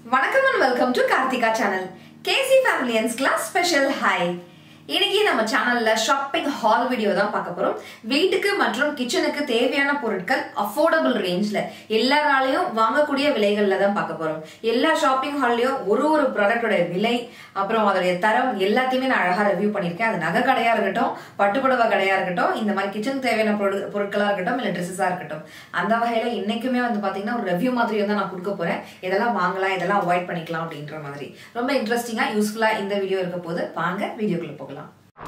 வணக்கம் and welcome to Karthika channel KC ஃபேமிலியன்ஸ் class special hi இன்னைக்கு நம்ம சேனல்ல ஷாப்பிங் ஹால் வீடியோ தான் பார்க்க போறோம் வீட்டுக்கு மற்றும் கிச்சனுக்கு தேவையான பொருட்கள் அஃபோர்டபுள் ரேஞ்ச்ல எல்லாராலையும் வாங்கக்கூடிய விலைகள்ல தான் பார்க்க போறோம் எல்லா ஷாப்பிங் ஹால்லையும் ஒரு ஒரு ப்ராடக்டோட விலை அப்புறம் அதோடைய தரம் எல்லாத்தையுமே நான் அழகா ரிவ்யூ பண்ணியிருக்கேன் அது நகை கடையா இருக்கட்டும் பட்டுப்புடவை கடையா இருக்கட்டும் இந்த மாதிரி கிச்சனுக்கு தேவையான பொருள் பொருட்களா இருக்கட்டும் இல்ல ட்ரெஸ்ஸஸா இருக்கட்டும் அந்த வகையில இன்னைக்குமே வந்து பாத்தீங்கன்னா ஒரு ரிவ்யூ மாதிரி தான் நான் கொடுக்க போறேன் இதெல்லாம் வாங்கலாம் இதெல்லாம் அவாய்ட் பண்ணிக்கலாம் அப்படின்ற மாதிரி ரொம்ப இன்ட்ரெஸ்டிங்கா யூஸ்ஃபுல்லா இந்த வீடியோ இருக்க போது வாங்க வீடியோக்குள்ள போகலாம்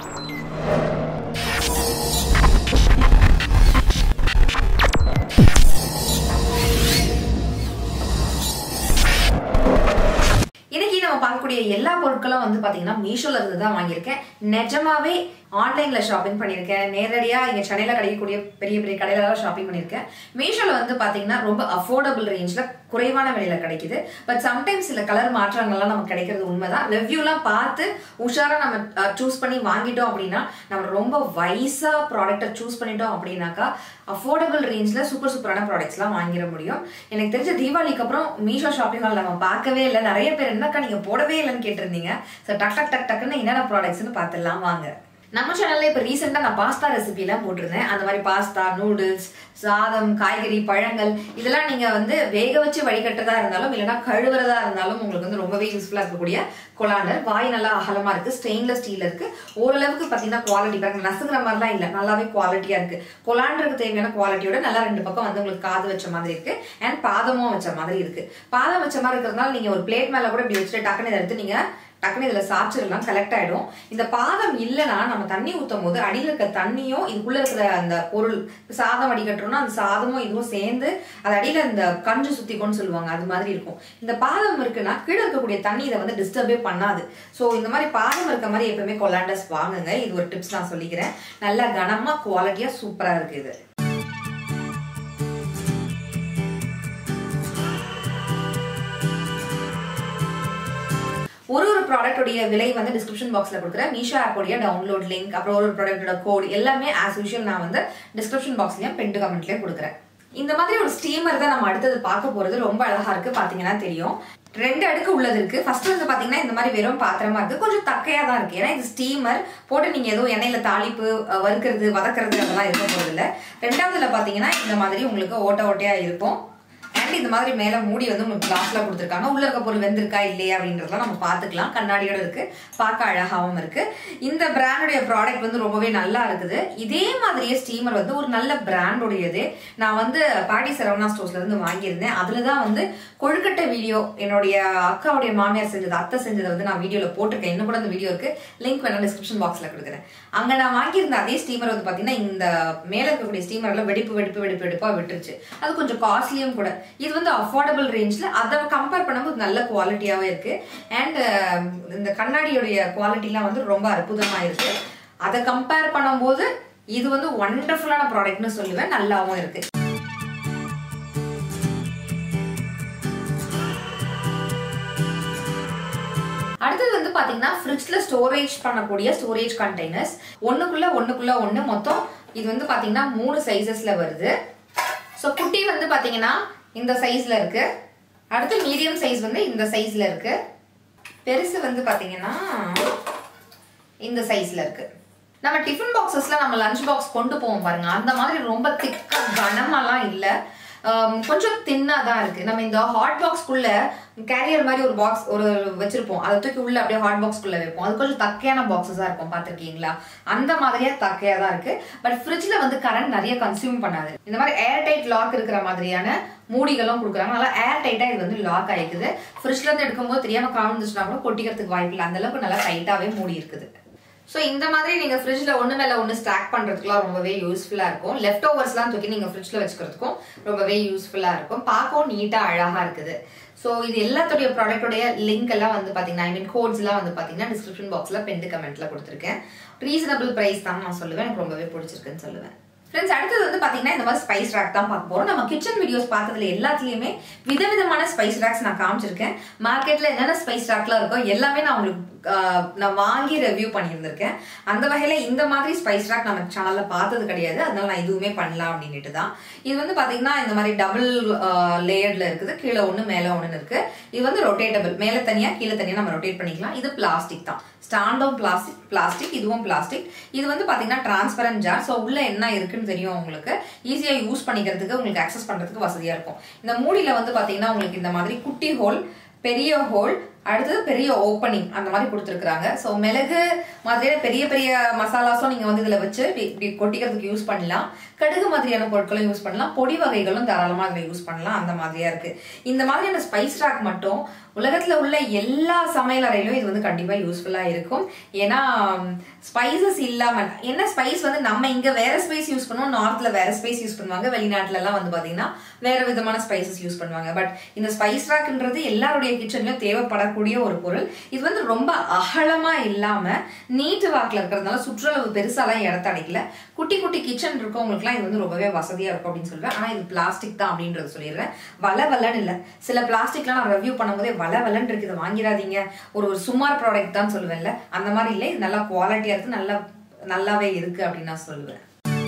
இன்னைக்கு நம்ம பார்க்கக்கூடிய எல்லா பொருட்களும் வந்து பாத்தீங்கன்னா மீஷோல இருந்து தான் வாங்கியிருக்கேன் நிஜமாவே ஆன்லைன்ல ஷாப்பிங் பண்ணியிருக்கேன் நேரடியா இங்க சென்னையில கிடைக்கக்கூடிய பெரிய பெரிய கடையில தான் ஷாப்பிங் பண்ணியிருக்கேன் மீஷோல வந்து பாத்தீங்கன்னா ரொம்ப அஃபோர்டபுள் ரேஞ்ச்ல குறைவான விலையில கிடைக்குது பட் சம்டைம்ஸ் சில கலர் மாற்றங்கள்லாம் நமக்கு கிடைக்கிறது உண்மைதான் ரிவ்யூலாம் பார்த்து உஷாரா நம்ம சூஸ் பண்ணி வாங்கிட்டோம் அப்படின்னா நம்ம ரொம்ப வைஸா ப்ராடக்ட்டை சூஸ் பண்ணிட்டோம் அப்படின்னாக்கா அஃபோர்டபுள் ரேஞ்ச்ல சூப்பர் சூப்பரான ப்ராடக்ட்ஸ்லாம் வாங்கிட முடியும் எனக்கு தெரிஞ்ச தீபாவளிக்கு அப்புறம் மீஷோ ஷாப்பிங் ஹால் நம்ம பார்க்கவே இல்லை நிறைய பேர் என்னக்கா நீங்க போடவே இல்லைன்னு கேட்டிருந்தீங்க ஸோ டக் டக் டக் டக்குன்னு என்னென்ன ப்ராடக்ட்ஸ்னு பார்த்துடலாம் வாங்க நம்ம சேனல்ல இப்போ ரீசெண்டாக நான் பாஸ்தா ரெசிபி எல்லாம் போட்டிருந்தேன் அந்த மாதிரி பாஸ்தா நூடுல்ஸ் சாதம் காய்கறி பழங்கள் இதெல்லாம் நீங்க வந்து வேக வச்சு வடிகட்டுறதா இருந்தாலும் இல்லைன்னா கழுவுறதா இருந்தாலும் உங்களுக்கு வந்து ரொம்பவே யூஸ்ஃபுல்லா இருக்கக்கூடிய கொலாண்டர் வாய் நல்லா அகலமா இருக்கு ஸ்டெயின்லெஸ் ஸ்டீல் இருக்கு ஓரளவுக்கு பாத்தீங்கன்னா குவாலிட்டி பாருங்க நசுங்கிற மாதிரிலாம் இல்ல நல்லாவே குவாலிட்டியா இருக்கு கொலாண்டருக்கு தேவையான குவாலிட்டியோட நல்லா ரெண்டு பக்கம் வந்து உங்களுக்கு காது வச்ச மாதிரி இருக்கு அண்ட் பாதமும் வச்ச மாதிரி இருக்கு பாதம் வச்ச மாதிரி இருக்கிறதுனால நீங்க ஒரு பிளேட் மேல கூட இப்படி வச்சுட்டு டக்குன்னு இதை எடுத்து நீங்க டக்குனு இதுல சாச்சிடலாம் கலெக்ட் ஆயிடும் இந்த பாதம் இல்லைன்னா நம்ம தண்ணி ஊத்தும் போது அடியில் இருக்க தண்ணியும் இதுக்குள்ள இருக்கிற அந்த பொருள் சாதம் வடிகட்டுறோம்னா அந்த சாதமும் இதுவும் சேர்ந்து அது அடியில இந்த கஞ்சு சுத்திக்கோன்னு சொல்லுவாங்க அது மாதிரி இருக்கும் இந்த பாதம் இருக்குன்னா கீழே இருக்கக்கூடிய தண்ணி இதை வந்து டிஸ்டர்பே பண்ணாது ஸோ இந்த மாதிரி பாதம் இருக்க மாதிரி எப்பவுமே கொலாண்டஸ் வாங்குங்க இது ஒரு டிப்ஸ் நான் சொல்லிக்கிறேன் நல்லா கனமா குவாலிட்டியா சூப்பரா இருக்கு இது ஒரு ஒரு ப்ராடக்டோடைய விலை வந்து டிஸ்கிரிப்ஷன் பாக்ஸ்ல கொடுக்குறேன் மீஷோ ஆப்போடைய டவுன்லோட் லிங்க் அப்புறம் ஒரு ஒரு ப்ராடக்டோட கோட் எல்லாமே ஆஸ் யூஷுவல் நான் வந்து டிஸ்கிரிப்ஷன் பாக்ஸ்லயும் பென்ட் கமெண்ட்லயும் கொடுக்குறேன் இந்த மாதிரி ஒரு ஸ்டீமர் தான் நம்ம அடுத்தது பார்க்க போறது ரொம்ப அழகா இருக்கு பாத்தீங்கன்னா தெரியும் ரெண்டு அடுக்கு உள்ளது இருக்கு ஃபர்ஸ்ட் வந்து பாத்தீங்கன்னா இந்த மாதிரி வெறும் பாத்திரமா இருக்கு கொஞ்சம் தக்கையா தான் இருக்கு ஏன்னா இது ஸ்டீமர் போட்டு நீங்க ஏதோ எண்ணெயில தாளிப்பு வறுக்கிறது வதக்கிறது அதெல்லாம் இருக்க போறது இல்ல ரெண்டாவதுல பாத்தீங்கன்னா இந்த மாதிரி உங்களுக்கு ஓட்ட ஓட்டையா இருக்கும் அண்ட் இந்த மாதிரி மேல மூடி வந்து உங்களுக்கு கிளாஸ்ல கொடுத்துருக்காங்க உள்ள இருக்க பொருள் வெந்திருக்கா இல்லையா அப்படின்றதெல்லாம் நம்ம பாத்துக்கலாம் கண்ணாடியோட இருக்கு பார்க்க அழகாவும் இருக்கு இந்த பிராண்டுடைய ப்ராடக்ட் வந்து ரொம்பவே நல்லா இருக்குது இதே மாதிரியே ஸ்டீமர் வந்து ஒரு நல்ல பிராண்டுடையது நான் வந்து பாடி சரவணா ஸ்டோர்ஸ்ல இருந்து வாங்கியிருந்தேன் அதுலதான் வந்து கொழுக்கட்டை வீடியோ என்னுடைய அக்காவுடைய மாமியார் செஞ்சது அத்தை செஞ்சதை வந்து நான் வீடியோல போட்டிருக்கேன் இன்னும் கூட அந்த வீடியோ இருக்கு லிங்க் வேணா டிஸ்கிரிப்ஷன் பாக்ஸ்ல கொடுக்குறேன் அங்க நான் வாங்கியிருந்த அதே ஸ்டீமர் வந்து பாத்தீங்கன்னா இந்த மேல இருக்கக்கூடிய ஸ்டீமர்ல வெடிப்பு வெடிப்பு வெடிப்பு வெடிப்பா விட்டுருச்சு அது கொஞ்சம் காஸ்ட்லியும் கூட இது வந்து அஃபோர்டபுள் ரேஞ்ச்ல அதை கம்பேர் பண்ணும்போது நல்ல குவாலிட்டியாவே இருக்கு அண்ட் இந்த கண்ணாடியோடைய குவாலிட்டிலாம் வந்து ரொம்ப அற்புதமா இருக்கு அதை கம்பேர் பண்ணும்போது இது வந்து ஒண்டர்ஃபுல்லான ப்ராடக்ட்னு சொல்லுவேன் நல்லாவும் இருக்கு அடுத்தது வந்து பாத்தீங்கன்னா ஃப்ரிட்ஜ்ல ஸ்டோரேஜ் பண்ணக்கூடிய ஸ்டோரேஜ் கண்டெய்னர்ஸ் ஒண்ணுக்குள்ள ஒண்ணுக்குள்ள ஒண்ணு மொத்தம் இது வந்து பாத்தீங்கன்னா மூணு சைசஸ்ல வருது ஸோ குட்டி வந்து பாத்தீங்கன்னா இந்த சைஸ்ல இருக்கு அடுத்து மீடியம் சைஸ் வந்து இந்த சைஸ்ல இருக்கு பெருசு வந்து பாத்தீங்கன்னா இந்த சைஸ்ல இருக்கு நம்ம டிஃபன் பாக்ஸஸ்ல நம்ம லஞ்ச் பாக்ஸ் கொண்டு போவோம் பாருங்க அந்த மாதிரி ரொம்ப திக்கா கனமாலாம் இல்லை கொஞ்சம் தின்னா தான் இருக்கு நம்ம இந்த ஹாட் பாக்ஸ்க்குள்ள கேரியர் மாதிரி ஒரு பாக்ஸ் ஒரு வச்சிருப்போம் அதை தூக்கி உள்ள அப்படியே ஹாட் பாக்ஸ்க்குள்ள வைப்போம் அது கொஞ்சம் தக்கையான பாக்ஸஸா இருக்கும் பாத்திருக்கீங்களா அந்த மாதிரியா தக்கையா தான் இருக்கு பட் ஃப்ரிட்ஜ்ல வந்து கரண்ட் நிறைய கன்சியூம் பண்ணாது இந்த மாதிரி ஏர் டைட் லாக் இருக்கிற மாதிரியான மூடிகளும் கொடுக்குறாங்க நல்லா ஏர் டைட்டா இது வந்து லாக் ஆயிக்குது ஃப்ரிட்ஜ்ல இருந்து எடுக்கும்போது தெரியாம கலந்துச்சுன்னா கூட கொட்டிக்கிறதுக்கு வாய்ப்பு இல்லை அந்த அளவுக்கு நல்லா டைட்டாவே மூடி இருக்குது ஸோ இந்த மாதிரி நீங்கள் ஃப்ரிட்ஜில் ஒன்று மேலே ஒன்று ஸ்டாக் பண்ணுறதுக்குலாம் ரொம்பவே யூஸ்ஃபுல்லாக இருக்கும் லெஃப்ட் ஓவர்ஸ்லாம் தூக்கி நீங்கள் ஃப்ரிட்ஜில் வச்சுக்கிறதுக்கும் ரொம்பவே யூஸ்ஃபுல்லாக இருக்கும் பார்க்கவும் நீட்டாக அழகாக இருக்குது ஸோ இது எல்லாத்துடைய ப்ராடக்டோடைய லிங்க் எல்லாம் வந்து பார்த்தீங்கன்னா ஐ மீன் கோட்ஸ்லாம் வந்து பார்த்தீங்கன்னா டிஸ்கிரிப்ஷன் பாக்ஸில் பெண்டு கமெண்ட்டில் கொடுத்துருக்கேன் ரீசனபிள் ப்ரைஸ் தான் நான் சொல்லுவேன் எனக்கு ரொம்பவே பிடிச்சிருக்குன்னு சொல்லுவேன் ஃப்ரெண்ட்ஸ் அடுத்தது வந்து பாத்தீங்கன்னா இந்த மாதிரி ஸ்பைஸ் ரேக் தான் பார்க்க போறோம் நம்ம கிச்சன் வீடியோஸ் பார்த்ததுல எல்லாத்துலயுமே விதவிதமான ஸ்பைஸ் ரேக்ஸ் நான் காமிச்சிருக்கேன் மார்க்கெட்ல என்னென்ன ஸ்பைஸ் ரேக்லாம் இருக்கோ எல்லாமே நான் உங்களுக்கு ஆஹ், நான் வாங்கி ரிவ்யூ பண்ணியிருந்திருக்கேன் அந்த வகையில இந்த மாதிரி ஸ்பைஸ் ரேக் நம்ம சேனல்ல பார்த்தது கிடையாது அதனால நான் இதுவுமே பண்ணலாம் அப்படின்ட்டு தான் இது வந்து பாத்தீங்கன்னா இந்த மாதிரி டபுள் லேயர்ல இருக்குது கீழே ஒண்ணு மேல ஒண்ணு இருக்கு இது வந்து ரொட்டேட்டபிள் மேல தனியா கீழே தனியா நம்ம ரொட்டேட் பண்ணிக்கலாம் இது பிளாஸ்டிக் தான் ஸ்டாண்டும் பிளாஸ்டிக் பிளாஸ்டிக் இதுவும் பிளாஸ்டிக் இது வந்து பாத்தீங்கன்னா டிரான்ஸ்பரண்ட் ஜார் ஸோ உள்ள என்ன இருக்குன்னு தெரியும் உங்களுக்கு ஈஸியா யூஸ் பண்ணிக்கிறதுக்கு உங்களுக்கு அக்சஸ் பண்றதுக்கு வசதியா இருக்கும் இந்த மூடியில வந்து பாத்தீங்கன்னா உங்களுக்கு இந்த மாதிரி குட்டி ஹோல் பெரிய ஹோல் அடுத்தது பெரிய ஓப்பனிங் அந்த மாதிரி கொடுத்துருக்காங்க ஸோ மிளகு மாதிரியான பெரிய பெரிய மசாலாஸும் நீங்க வந்து இதுல வச்சு இப்படி இப்படி கொட்டிக்கிறதுக்கு யூஸ் பண்ணலாம் கடுகு மாதிரியான பொருட்களும் யூஸ் பண்ணலாம் பொடி வகைகளும் தாராளமா இதுல யூஸ் பண்ணலாம் அந்த மாதிரியா இருக்கு இந்த மாதிரியான ஸ்பைஸ் ராக் மட்டும் உலகத்துல உள்ள எல்லா சமையல் அறையிலும் இது வந்து கண்டிப்பா யூஸ்ஃபுல்லா இருக்கும் ஏன்னா ஸ்பைசஸ் இல்லாம என்ன ஸ்பைஸ் வந்து நம்ம இங்க வேற ஸ்பைஸ் யூஸ் பண்ணுவோம் நார்த்ல வேற ஸ்பைஸ் யூஸ் பண்ணுவாங்க வெளிநாட்டுல எல்லாம் வந்து பாத்தீங்கன்னா வேற விதமான ஸ்பைசஸ் யூஸ் பண்ணுவாங்க பட் இந்த ஸ்பைஸ் ராக்ன்றது எல்லாருடைய கிச்சன்லயும் தேவைப்படக்கூடிய ஒரு பொருள் இது வந்து ரொம்ப அகலமா இல்லாம நீட்டு வாக்குல இருக்கிறதுனால சுற்றளவு பெருசாலாம் இடத்த அடைக்கல குட்டி குட்டி கிச்சன் இருக்கவங்களுக்குலாம் இது வந்து ரொம்பவே வசதியா இருக்கும் அப்படின்னு சொல்லுவேன் ஆனா இது பிளாஸ்டிக் தான் அப்படின்றது சொல்லிடுறேன் வள வலன்னு இல்ல சில பிளாஸ்டிக்லாம் நான் ரிவ்யூ பண்ணும்போதே வள வலன்னு இருக்கு இதை வாங்கிடாதீங்க ஒரு ஒரு சுமார் ப்ராடக்ட் தான் சொல்லுவேன்ல அந்த மாதிரி இல்லை இது நல்லா குவாலிட்டியா இருக்கு நல்லா நல்லாவே இருக்கு அப்படின்னு நான் சொல்லுவேன்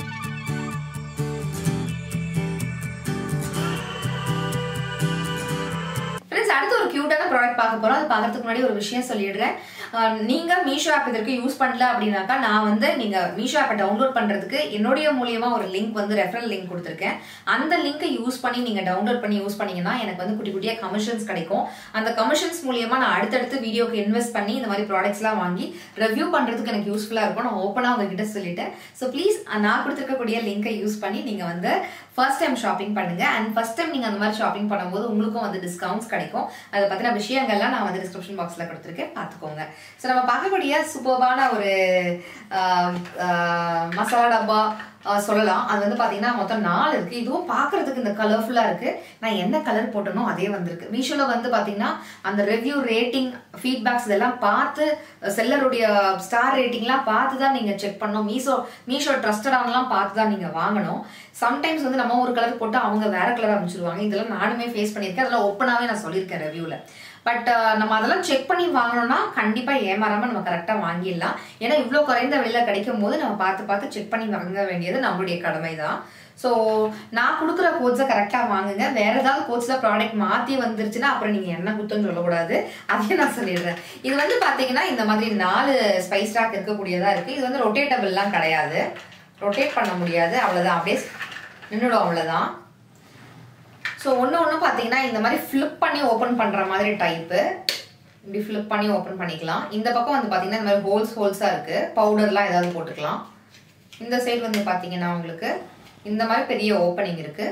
ஃப்ரெண்ட்ஸ் அடுத்து ஒரு கியூட்டான ப்ராடக்ட் பார்க்க போறோம் அது பார்க்கறதுக்கு முன்னாடி ஒரு விஷயம் சொல்லிடுறேன் அஹ் நீங்க மீஷோ ஆப் இதற்கு யூஸ் பண்ணல அப்படின்னாக்கா நான் வந்து நீங்க மீஷோ ஆப்பை டவுன்லோட் பண்றதுக்கு என்னுடைய மூலியமா ஒரு லிங்க் வந்து ரெஃபரல் லிங்க் கொடுத்துருக்கேன் அந்த லிங்கை யூஸ் பண்ணி நீங்க டவுன்லோட் பண்ணி யூஸ் பண்ணீங்கன்னா எனக்கு வந்து குட்டி குட்டியா கமிஷன்ஸ் கிடைக்கும் அந்த கமிஷன்ஸ் மூலியமா நான் அடுத்தடுத்து வீடியோக்கு இன்வெஸ்ட் பண்ணி இந்த மாதிரி ப்ராடக்ட்ஸ்லாம் வாங்கி ரிவ்யூ பண்றதுக்கு எனக்கு யூஸ்ஃபுல்லா இருக்கும் நான் ஓப்பனா உங்ககிட்ட சொல்லிட்டேன் ஸோ ப்ளீஸ் நான் கொடுத்துருக்கக்கூடிய லிங்கை யூஸ் பண்ணி நீங்க வந்து ஃபர்ஸ்ட் டைம் ஷாப்பிங் பண்ணுங்க அண்ட் ஃபர்ஸ்ட் டைம் நீங்க அந்த மாதிரி ஷாப்பிங் பண்ணும்போது உங்களுக்கும் வந்து டிஸ்கவுண்ட்ஸ் கிடைக்கும் அதை பத்தின விஷயங்கள்லாம் நான் வந்து டிஸ்கிரிப்ஷன் பாக்ஸ்ல கொடுத்துருக்கேன் பார்த்துக்கோங்க ஸோ நம்ம பார்க்கக்கூடிய சூப்பர்பான ஒரு ஆஹ், ஆஹ், மசாலா டப்பா ஆஹ், சொல்லலாம் அது வந்து பாத்தீங்கன்னா மொத்தம் நாலு இருக்கு இதுவும் பார்க்கிறதுக்கு இந்த கலர்ஃபுல்லா இருக்கு நான் என்ன கலர் போட்டனோ அதே வந்திருக்கு மீஷோல வந்து பாத்தீங்கன்னா அந்த ரிவ்யூ ரேட்டிங் ஃபீட்பேக்ஸ் இதெல்லாம் பார்த்து செல்லருடைய ஸ்டார் ரேட்டிங்லாம் பார்த்து தான் நீங்க செக் பண்ணணும் மீஷோ மீஷோ ட்ரஸ்டடானலாம் பார்த்து தான் நீங்க வாங்கணும் சம்டைம்ஸ் வந்து நம்ம ஒரு கலர் போட்டு அவங்க வேற கலர் அமைச்சிருவாங்க இதெல்லாம் நானுமே ஃபேஸ் பண்ணியிருக்கேன் அதெல்லாம் ஓப்பனாவே நான் சொல்லியிருக்கேன் ரிவ்யூல பட் நம்ம அதெல்லாம் செக் பண்ணி வாங்கணும்னா கண்டிப்பா ஏமாறாம நம்ம கரெக்டா வாங்கிடலாம் ஏன்னா இவ்வளவு குறைந்த விலையில கிடைக்கும் போது நம்ம பார்த்து பார்த்து செக் பண்ணி வாங்க வேண்டியது நம்மளுடைய கடமை தான் ஸோ நான் கொடுக்குற கோட்ஸை கரெக்டாக வாங்குங்க வேற ஏதாவது கோட்ஸில் ப்ராடக்ட் மாற்றி வந்துருச்சுன்னா அப்புறம் நீங்கள் என்ன குத்தம் சொல்லக்கூடாது அதையும் நான் சொல்லிடுறேன் இது வந்து பார்த்தீங்கன்னா இந்த மாதிரி நாலு ஸ்பைஸ் ராக் இருக்கக்கூடியதாக இருக்குது இது வந்து ரொட்டேட்டபிள்லாம் கிடையாது ரொட்டேட் பண்ண முடியாது அவ்வளோதான் அப்படியே நின்றுடும் அவ்வளோதான் ஸோ ஒன்று ஒன்று பார்த்தீங்கன்னா இந்த மாதிரி ஃப்ளிப் பண்ணி ஓப்பன் பண்ணுற மாதிரி டைப்பு இப்படி ஃப்ளிப் பண்ணி ஓப்பன் பண்ணிக்கலாம் இந்த பக்கம் வந்து பார்த்தீங்கன்னா இந்த மாதிரி ஹோல்ஸ் ஹோல்ஸாக இருக்குது பவுடர்லாம் ஏதாவது போட்டுக்கலாம் இந்த சைடு வந்து பார்த்தீங்கன்னா உங்களுக்கு இந்த மாதிரி பெரிய ஓப்பனிங் இருக்குது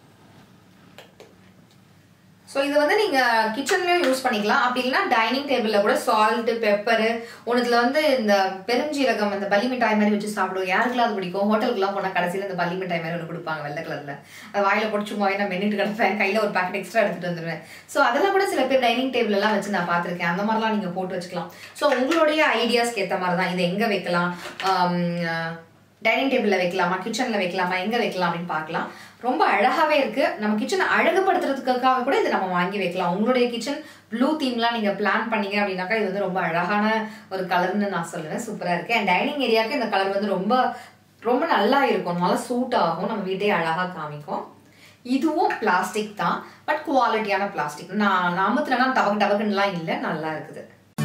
ஸோ இது வந்து நீங்கள் கிச்சன்லேயும் யூஸ் பண்ணிக்கலாம் அப்படி இல்லைன்னா டைனிங் டேபிளில் கூட சால்ட்டு பெப்பரு ஒன்றுத்துல வந்து இந்த பெருஞ்சீரகம் அந்த பல்லி மிட்டாய் மாதிரி வச்சு சாப்பிடுவோம் யாருக்கெல்லாம் அது பிடிக்கும் ஹோட்டலுக்குலாம் போனால் கடைசியில் இந்த பல்லி மிட்டாய் மாதிரி ஒன்று கொடுப்பாங்க வெள்ளை கலரில் அது வாயில் போட்டு சும்மா நான் மென்னுட்டு கிடப்பேன் கையில் ஒரு பேக்கெட் எக்ஸ்ட்ரா எடுத்துகிட்டு வந்துடுவேன் ஸோ அதெல்லாம் கூட சில பேர் டைனிங் டேபிளெல்லாம் வச்சு நான் பார்த்துருக்கேன் அந்த மாதிரிலாம் நீங்கள் போட்டு வச்சுக்கலாம் ஸோ உங்களுடைய ஐடியாஸ்க்கு ஏற்ற மாதிரி தான் இதை எங்கே வைக்கலாம் டைனிங் டேபிளில் வைக்கலாமா கிச்சனில் வைக்கலாமா எங்கே வைக்கலாம் அப்படின்னு பார்க்கலாம் ரொம்ப அழகாவே இருக்கு நம்ம கிச்சனை அழகுபடுத்துறதுக்காக கூட இதை நம்ம வாங்கி வைக்கலாம் உங்களுடைய கிச்சன் ப்ளூ தீம்லாம் நீங்க பிளான் பண்ணீங்க அப்படின்னாக்கா இது வந்து ரொம்ப அழகான ஒரு கலர்னு நான் சொல்லுவேன் சூப்பரா இருக்கு அண்ட் டைனிங் ஏரியாவுக்கு இந்த கலர் வந்து ரொம்ப ரொம்ப நல்லா இருக்கும் நல்லா சூட் ஆகும் நம்ம வீட்டையே அழகா காமிக்கும் இதுவும் பிளாஸ்டிக் தான் பட் குவாலிட்டியான பிளாஸ்டிக் நான் நாமத்துலனா டபக்கு டபக்குன்னுலாம் இல்லை நல்லா இருக்குது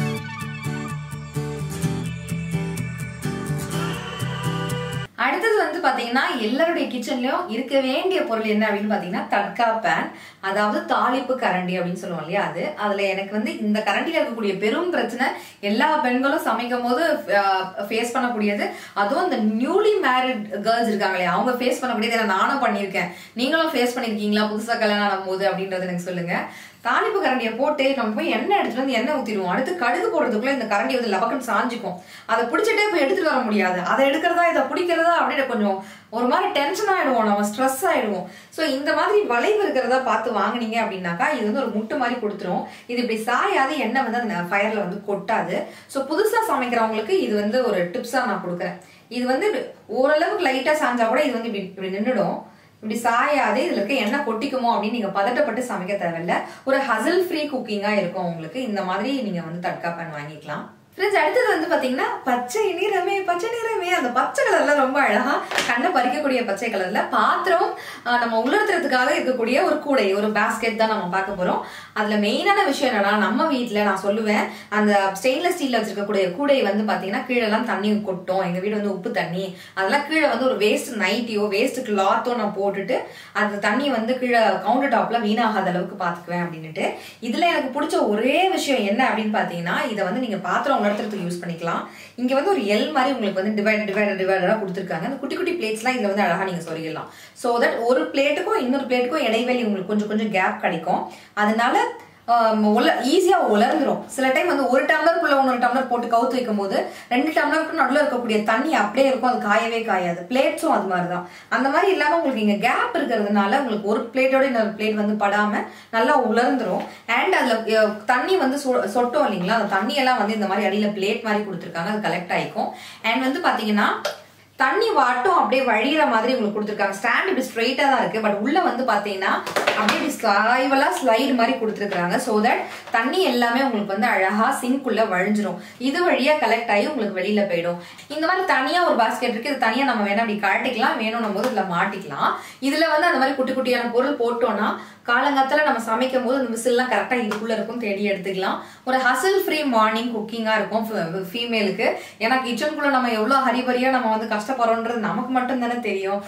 அடுத்தது வந்து பாத்தீங்கன்னா எல்லாருடைய கிச்சன்லயும் இருக்க வேண்டிய பொருள் என்ன அப்படின்னு பாத்தீங்கன்னா தட்கா பேன் அதாவது தாளிப்பு கரண்டி அப்படின்னு சொல்லுவோம் இல்லையா அது அதுல எனக்கு வந்து இந்த கரண்டில இருக்கக்கூடிய பெரும் பிரச்சனை எல்லா பெண்களும் சமைக்கும் போது ஃபேஸ் பண்ணக்கூடியது அதுவும் இந்த நியூலி மேரிட் கேர்ள்ஸ் இருக்காங்க இல்லையா அவங்க ஃபேஸ் பண்ணக்கூடியது ஏன்னா நானும் பண்ணியிருக்கேன் நீங்களும் ஃபேஸ் பண்ணிருக்கீங்களா புதுசா கல்யாணம் ஆகும் போது அப்படின்றது எனக்கு சொல்லுங்க தாளிப்பு கரண்டியை போட்டு நம்ம போய் எண்ணெய் எடுத்துட்டு வந்து எண்ணெய் ஊத்திடுவோம் அடுத்து கடுகு போடுறதுக்குள்ள இந்த கரண்டி வந்து லபக்குன்னு சாஞ்சிக்கும் அதை பிடிச்சிட்டே போய் எடுத்துட்டு வர முடியாது அதை எடுக்கிறதா இதை பிடிக்கிறதா அப்படின்னு கொஞ்சம் ஒரு மாதிரி டென்ஷன் ஆயிடுவோம் நம்ம ஸ்ட்ரெஸ் ஆயிடுவோம் ஸோ இந்த மாதிரி வளைவு இருக்கிறதா பார்த்து வாங்குனீங்க அப்படின்னாக்கா இது வந்து ஒரு முட்டு மாதிரி கொடுத்துரும் இது இப்படி சாயாது எண்ணெய் வந்து அந்த ஃபயர்ல வந்து கொட்டாது ஸோ புதுசா சமைக்கிறவங்களுக்கு இது வந்து ஒரு டிப்ஸா நான் கொடுக்குறேன் இது வந்து இப்படி ஓரளவுக்கு லைட்டா சாஞ்சா கூட இது வந்து இப்படி இப்படி நின்றுடும் இப்படி சாயாதே இதுல இருக்க எண்ணெய் கொட்டிக்குமோ அப்படின்னு நீங்க பதட்டப்பட்டு சமைக்க தேவையில்ல ஒரு ஹசல் ஃப்ரீ குக்கிங்கா இருக்கும் உங்களுக்கு இந்த மாதிரி நீங்க வந்து தட்கா பேன் வாங்கிக்கலாம் ஃப்ரெண்ட்ஸ் அடுத்தது வந்து பாத்தீங்கன்னா பச்சை நிறமே பச்சை நிறமே அந்த பச்சை கலர்ல ரொம்ப அழகா கண்ணை பறிக்கக்கூடிய பச்சை கலர்ல பாத்திரம் ஆஹ், நம்ம உலர்த்துறதுக்காக இருக்கக்கூடிய ஒரு கூடை ஒரு பாஸ்கெட் தான் நம்ம பார்க்க போறோம் அதுல மெயினான விஷயம் என்னன்னா நம்ம வீட்ல நான் சொல்லுவேன் அந்த ஸ்டெயின்லெஸ் ஸ்டீல்ல வச்சிருக்கக்கூடிய கூடை வந்து பாத்தீங்கன்னா கீழே எல்லாம் தண்ணி கொட்டும் எங்க வீடு வந்து உப்பு தண்ணி அதெல்லாம் கீழே வந்து ஒரு வேஸ்ட் நைட்டியோ வேஸ்ட் கிளாத்தோ நான் போட்டுட்டு அந்த தண்ணி வந்து கீழே கவுண்டர் டாப்ல வீணாகாத அளவுக்கு பாத்துக்குவேன் அப்படின்னுட்டு இதுல எனக்கு பிடிச்ச ஒரே விஷயம் என்ன அப்படின்னு பாத்தீங்கன்னா இதை வந்து நீங்க பாத்திரம் உலர்த்துறதுக்கு யூஸ் பண்ணிக்கலாம் இங்க வந்து ஒரு எல் மாதிரி உங்களுக்கு வந்து டிவைட் டிவைட் டிவைடரா கொடுத்துருக்காங்க அந்த குட்டி குட்டி பிளேட்ஸ்லாம் இதுல வந்து அழகா நீங்க சொருகிடலாம் சோ தட் ஒரு பிளேட்டுக்கும் இன்னொரு பிளேட்டுக்கும் இடைவெளி உங்களுக்கு கொஞ்சம் கொஞ்சம் கேப் கிடைக்கும் அதனால ஆஹ் உல ஈஸியா உலர்ந்துரும் சில டைம் வந்து ஒரு டம்ளருக்குள்ள இன்னொரு டம்ளர் போட்டு கவுத்து வைக்கும் போது ரெண்டு டம்ளருக்கு நடுவில் இருக்கக்கூடிய தண்ணி அப்படியே இருக்கும் அது காயவே காயாது பிளேட்ஸும் அது மாதிரி தான் அந்த மாதிரி இல்லாம உங்களுக்கு இங்க கேப் இருக்கிறதுனால உங்களுக்கு ஒரு பிளேட்டோட இன்னொரு பிளேட் வந்து படாம நல்லா உலர்ந்துரும் அண்ட் அதுல அஹ், தண்ணி வந்து சொ- சொட்டும் இல்லைங்களா அந்த தண்ணி எல்லாம் வந்து இந்த மாதிரி அடியில பிளேட் மாதிரி கொடுத்துருக்காங்க அது கலெக்ட் ஆயிக்கும் அண்ட் வந்து பாத்தீங்கன்னா தண்ணி வாட்டும் அப்படியே வழியிற மாதிரி உங்களுக்கு கொடுத்துருக்காங்க ஸ்டாண்ட் இப்படி ஸ்ட்ரைட்டா தான் இருக்கு பட் உள்ள வந்து பாத்தீங்கன்னா அப்படியே இப்படி ஸ்லைவலா ஸ்லைடு மாதிரி கொடுத்துருக்காங்க ஸோ தட் தண்ணி எல்லாமே உங்களுக்கு வந்து அழகா சிங்க்குள்ள வழிஞ்சிரும் இது வழியா கலெக்ட் ஆகி உங்களுக்கு வெளியில போயிடும் இந்த மாதிரி தனியா ஒரு பாஸ்கெட் இருக்கு இது தனியா நம்ம வேணா அப்படி கழட்டிக்கலாம் வேணும் போது இதுல மாட்டிக்கலாம் இதுல வந்து அந்த மாதிரி குட்டி குட்டியான பொருள் போட்டோம்னா காலங்காத்தால நம்ம சமைக்கும் போது இந்த விசில்லாம் கரெக்டா இதுக்குள்ள இருக்கும் தேடி எடுத்துக்கலாம் ஒரு ஹசல் ஃப்ரீ மார்னிங் குக்கிங்கா இருக்கும் ஃபீமேலுக்கு ஏன்னா கிச்சனுக்குள்ள நம்ம எவ்வளவு ஹரிபரியா நம்ம வந்து கஷ்டப்படுறோன்றது நமக்கு மட்டும் தானே தெரியும்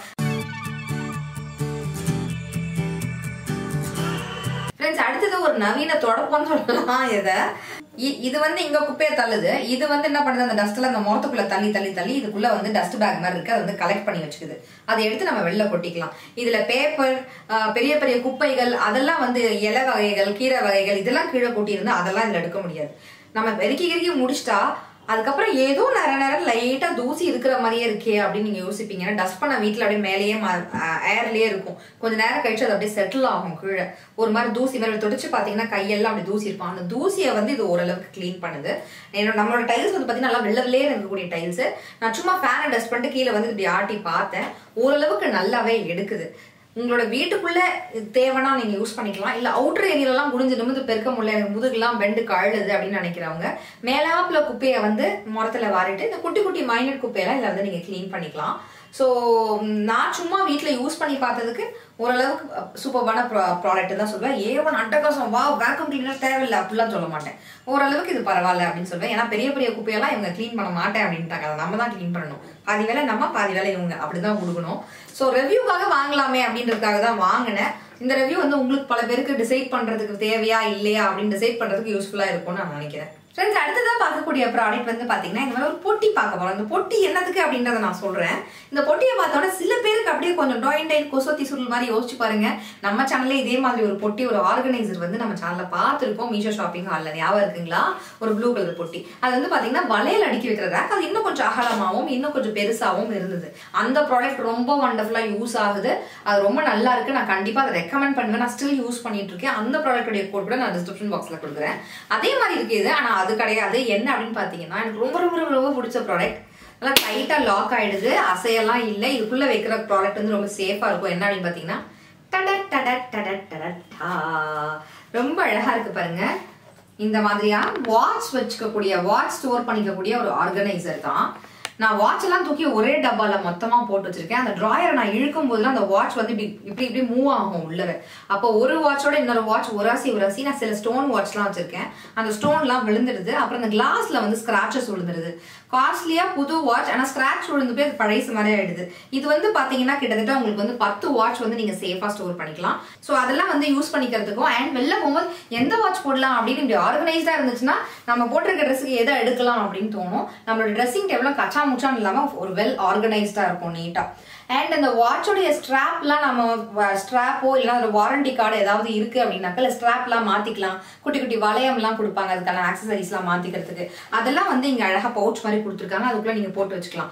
ஃப்ரெண்ட்ஸ் அடுத்தது ஒரு நவீன தொடப்பம்னு சொல்லலாம் இதை இ- இது வந்து இங்க குப்பையை தள்ளுது இது வந்து என்ன பண்ணுது அந்த டஸ்ட்ல அந்த முறத்துக்குள்ள தள்ளி தள்ளி தள்ளி இதுக்குள்ள வந்து டஸ்ட் பேக் மாதிரி இருக்கு அதை வந்து கலெக்ட் பண்ணி வச்சுக்குது அதை எடுத்து நம்ம வெளில கொட்டிக்கலாம் இதுல பேப்பர் பெரிய பெரிய குப்பைகள் அதெல்லாம் வந்து இலை வகைகள் கீரை வகைகள் இதெல்லாம் கீழே கொட்டியிருந்தா அதெல்லாம் இதுல எடுக்க முடியாது நம்ம பெருக்கி கிருக்கி முடிச்சிட்டா அதுக்கப்புறம் ஏதோ நிறைய நேரம் லைட்டா தூசி இருக்கிற மாதிரியே இருக்கே அப்படின்னு நீங்க யோசிப்பீங்க டஸ்ட் பண்ண வீட்ல அப்படியே மேலேயே ஏர்லயே இருக்கும் கொஞ்ச நேரம் கழிச்சு அது அப்படியே செட்டில் ஆகும் கீழே ஒரு மாதிரி தூசி மாதிரி துடைச்சு பாத்தீங்கன்னா கையெல்லாம் அப்படி தூசி இருக்கும் அந்த தூசியை வந்து இது ஓரளவுக்கு க்ளீன் பண்ணுது என்னோட நம்மளோட டைல்ஸ் வந்து பாத்தீங்கன்னா நல்லா வெள்ளை வெள்ளையே இருக்கக்கூடிய டைல்ஸ் நான் சும்மா ஃபேனை டஸ்ட் பண்ணிட்டு கீழே வந்து இப்படி ஆட்டி பார்த்தேன் ஓரளவுக்கு நல்லாவே எடுக்குது உங்களோட வீட்டுக்குள்ள இது தேவைன்னா நீங்க யூஸ் பண்ணிக்கலாம் இல்ல அவுட்டர் ஏரியாலாம் முடிஞ்சு நிமிந்து பெருக்க முடியல எனக்கு முதுகுலாம் பெண்டு கழுது அப்படின்னு நினைக்கிறவங்க மேலாப்புல குப்பையை வந்து முறத்துல வாரிட்டு இந்த குட்டி குட்டி மைனட் குப்பையெல்லாம் இதுல வந்து நீங்க க்ளீன் பண்ணிக்கலாம் ஸோ நான் சும்மா வீட்டில் யூஸ் பண்ணி பார்த்ததுக்கு ஓரளவுக்கு சூப்பர்பான ப்ராடக்ட் தான் சொல்லுவேன் ஏ ஒன் அட்டகாசம் வா வேக்கம் கிளீனர் தேவையில்லை அப்படிலாம் சொல்ல மாட்டேன் ஓரளவுக்கு இது பரவாயில்ல அப்படின்னு சொல்லுவேன் ஏன்னா பெரிய பெரிய குப்பையெல்லாம் இவங்க க்ளீன் பண்ண மாட்டேன் அப்படின்ட்டாங்க அதை நம்ம தான் க்ளீன் பண்ணணும் பாதி வேலை நம்ம பாதி வேலை இவங்க அப்படிதான் கொடுக்கணும் ஸோ ரெவ்யூக்காக வாங்கலாமே அப்படின்றதுக்காக தான் வாங்கினேன் இந்த ரெவ்யூ வந்து உங்களுக்கு பல பேருக்கு டிசைட் பண்றதுக்கு தேவையா இல்லையா அப்படின்னு டிசைட் பண்றதுக்கு யூஸ்ஃபுல்லா இருக்கும்னு நான் நினைக்கிறேன் ஃப்ரெண்ட்ஸ் அடுத்ததா பார்க்கக்கூடிய ப்ராடக்ட் வந்து பாத்தீங்கன்னா இந்த மாதிரி ஒரு பொட்டி பார்க்க போறோம் இந்த பொட்டி என்னதுக்கு அப்படின்றத நான் சொல்றேன் இந்த பொட்டியை பார்த்தோன்னா சில பேருக்கு அப்படியே கொஞ்சம் டாயின் டைன் கொசோத்தி சுருள் மாதிரி யோசிச்சு பாருங்க நம்ம சேனல்ல இதே மாதிரி ஒரு பொட்டி ஒரு ஆர்கனைசர் வந்து நம்ம சேனல்ல பார்த்துருக்கோம் மீஷோ ஷாப்பிங் ஹால்ல ஞாபகம் இருக்குங்களா ஒரு ப்ளூ கலர் பொட்டி அது வந்து பாத்தீங்கன்னா வளையல் அடுக்கி வைக்கிற rack. அது இன்னும் கொஞ்சம் அகலமாவும் இன்னும் கொஞ்சம் பெருசாவும் இருந்தது அந்த ப்ராடக்ட் ரொம்ப வண்டர்ஃபுல்லா யூஸ் ஆகுது அது ரொம்ப நல்லா இருக்கு நான் கண்டிப்பா அதை ரெக்கமெண்ட் பண்ணுவேன் நான் ஸ்டில் யூஸ் பண்ணிட்டு இருக்கேன் அந்த ப்ராடக்ட்டுடைய கோட் கூட நான் டிஸ்கிரிப்ஷன் பாக்ஸ்ல கொடுக்குறேன் அதே மாதிரி இருக்கு இது ஆனா அது கிடையாது என்ன அப்படின்னு பாத்தீங்கன்னா எனக்கு ரொம்ப ரொம்ப ரொம்ப ரொம்ப பிடிச்ச ப்ராடக்ட் நல்லா டைட்டா லாக் ஆயிடுது அசையெல்லாம் இல்லை இதுக்குள்ள வைக்கிற ப்ராடக்ட் வந்து ரொம்ப சேஃபா இருக்கும் என்ன அப்படின்னு பாத்தீங்கன்னா டட டட டட டட டா. ரொம்ப அழகா இருக்கு பாருங்க இந்த மாதிரியா வாட்ச் வச்சுக்கக்கூடிய வாட்ச் ஸ்டோர் பண்ணிக்கக்கூடிய ஒரு ஆர்கனைசர் தான் நான் வாட்ச் எல்லாம் தூக்கி ஒரே டப்பால மொத்தமா போட்டு வச்சிருக்கேன் அந்த டிராயரை நான் இழுக்கும் போதுலாம் அந்த வாட்ச் வந்து இப்படி இப்படி இப்படி மூவ் ஆகும் உள்ளவே அப்போ ஒரு வாட்சோட இன்னொரு வாட்ச் உராசி உராசி நான் சில ஸ்டோன் வாட்ச்லாம் வச்சிருக்கேன் அந்த ஸ்டோன்லாம் விழுந்துடுது அப்புறம் அந்த கிளாஸ்ல வந்து ஸ்கிராச்சஸ் விழுந்துருது காஸ்ட்லியா புது வாட்ச் ஆனா ஸ்கிராச் விழுந்து போய் அது பழைய மாதிரி ஆயிடுது இது வந்து பாத்தீங்கன்னா கிட்டத்தட்ட உங்களுக்கு வந்து பத்து வாட்ச் வந்து நீங்க சேஃபா ஸ்டோர் பண்ணிக்கலாம் சோ அதெல்லாம் வந்து யூஸ் பண்ணிக்கிறதுக்கும் அண்ட் வெளில போகும்போது எந்த வாட்ச் போடலாம் அப்படின்னு இப்படி ஆர்கனைஸ்டா இருந்துச்சுன்னா நம்ம போட்டிருக்க ட்ரெஸ்ஸுக்கு எதை எடுக்கலாம் அப்படின்னு தோணும் நம்மளோட ட்ரெஸ்ஸிங் டேபிளும் கச்சா முச்சான்னு இல்லாம ஒரு வெல் ஆர்கனைஸ்டா இருக்கும் நீட்டா அண்ட் அந்த வாட்சோடைய ஸ்ட்ராப்லாம் நம்ம ஸ்ட்ராப்போ இல்லைன்னா ஒரு வாரண்டி கார்டு ஏதாவது இருக்கு அப்படின்னாக்கா இல்லை ஸ்ட்ராப்லாம் மாத்திக்கலாம் குட்டி குட்டி வளையம்லாம் கொடுப்பாங்க அதுக்கான ஆக்சசரிஸ்லாம் மாத்திக்கிறதுக்கு அதெல்லாம் வந்து இங்க அழகா பவுச் மாதிரி கொடுத்துருக்காங்க அதுக்குள்ள நீங்க போட்டு வச்சுக்கலாம்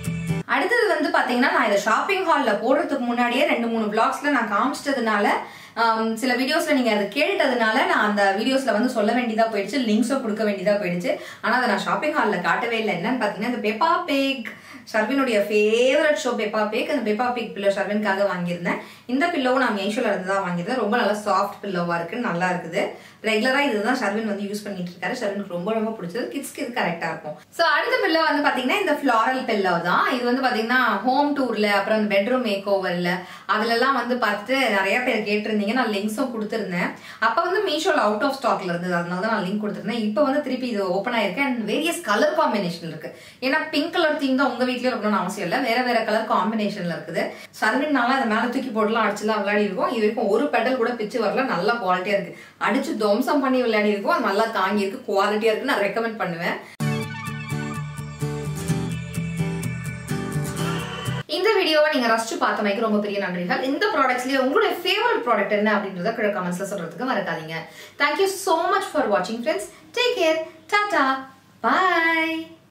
அடுத்தது வந்து பாத்தீங்கன்னா நான் இதை ஷாப்பிங் ஹால்ல போடுறதுக்கு முன்னாடியே ரெண்டு மூணு பிளாக்ஸ்ல நான் காமிச்சிட்டதுனால ஆம், சில வீடியோஸ்ல நீங்க அதை கேட்டதுனால நான் அந்த வீடியோஸ்ல வந்து சொல்ல வேண்டியதா போயிடுச்சு லிங்க்ஸும் கொடுக்க வேண்டியதா போயிடுச்சு ஆனா அதை நான் ஷாப்பிங் ஹாலில் காட்டவே இல்லை என்னன்னு பாத்தீங்கன்னா இந்த பெப்பா பேக் ஷர்வினுடைய ஃபேவரட் ஷோ பெப்பா பேக் அந்த பெப்பா பேக் பில்லோ ஷர்வின்காக வாங்கியிருந்தேன் இந்த பில்லோவும் நான் மீஷோல இருந்து தான் வாங்கியிருந்தேன் ரொம்ப நல்லா சாஃப்ட் பில்லோவா இருக்கு நல்லா இருக்குது ரெகுலரா இதுதான் ஷர்வின் வந்து யூஸ் பண்ணிட்டு இருக்காரு ஷர்வினுக்கு ரொம்ப ரொம்ப பிடிச்சது கிட்ஸ்க்கு இது கரெக்டா இருக்கும் ஸோ அடுத்த பில்லோ வந்து பாத்தீங்கன்னா இந்த ஃபிளாரல் பில்லோ தான் இது வந்து பாத்தீங்கன்னா ஹோம் டூர்ல அப்புறம் இந்த பெட்ரூம் மேக் ஓவர்ல அதுலலாம் வந்து பார்த்துட்டு நிறைய பேர் கேட்டிருந்தீங்க நான் லிங்க்ஸும் கொடுத்துருந்தேன் அப்ப வந்து மீஷோல அவுட் ஆஃப் ஸ்டாக்ல இருந்தது அதனால தான் நான் லிங்க் கொடுத்துருந்தேன் இப்போ வந்து திருப்பி இது ஓப்பன் ஆயிருக்கு அண்ட் வேரியஸ் கலர் காம்பினேஷன் இருக்கு ஏன்னா பிங்க் கலர் தீம் தான் உங்க வீட்லயே இருக்கணும்னு அவசியம் இல்லை வேற வேற கலர் காம்பினேஷன்ல இருக்குது சர்வின்னால அதை மேல தூக்கி போட்டுலாம் அடிச்சுலாம் விளையாடி இருக்கும் இது வரைக்கும் ஒரு பெடல் கூட பிச்சு வரல நல்லா குவாலிட்டியா இருக்கு அடிச்சு துவம்சம் பண்ணி விளையாடி இருக்கும் அது நல்லா தாங்கி இருக்கு குவாலிட்டியா இருக்கு நான் ரெக்கமெண்ட் பண்ணுவேன் இந்த வீடியோவை நீங்க ரசிச்சு பார்த்தமைக்கு ரொம்ப பெரிய நன்றிகள் இந்த ப்ராடக்ட்ஸ்லயே உங்களுடைய ஃபேவரட் ப்ராடக்ட் என்ன அப்படின்றத கீழே கமெண்ட்ஸ்ல சொல்றதுக்கு மறக்காதீங்க தேங்க்யூ so மச் ஃபார் வாட்சிங் ஃப்ரெண்ட்ஸ் டேக் கேர் டாடா பாய்